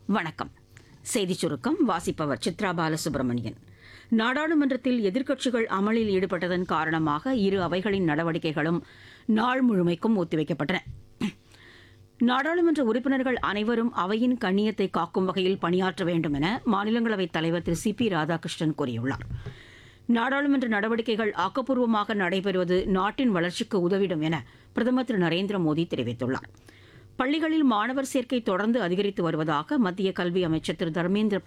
வணக்கம் செய்திச் சுருக்கம் வாசிப்பவர் சித்ரா பாலசுப்ரமணியன் நாடாளுமன்றத்தில் எதிர்க்கட்சிகள் அமளியில் ஈடுபட்டதன் காரணமாக இரு அவைகளின் நடவடிக்கைகளும் நாள் முழுமைக்கும் ஒத்திவைக்கப்பட்டன நாடாளுமன்ற உறுப்பினர்கள் அனைவரும் அவையின் கண்ணியத்தை காக்கும் வகையில் பணியாற்ற வேண்டும் என மாநிலங்களவைத் தலைவர் திரு சி பி ராதாகிருஷ்ணன் கூறியுள்ளார் நாடாளுமன்ற நடவடிக்கைகள் ஆக்கப்பூர்வமாக நடைபெறுவது நாட்டின் வளர்ச்சிக்கு உதவிடும் என பிரதமர் திரு நரேந்திர மோடி தெரிவித்துள்ளார் பள்ளிகளில் மாணவர் சேர்க்கை தொடர்ந்து அதிகரித்து வருவதாக மத்திய கல்வி அமைச்சர் திரு தர்மேந்திர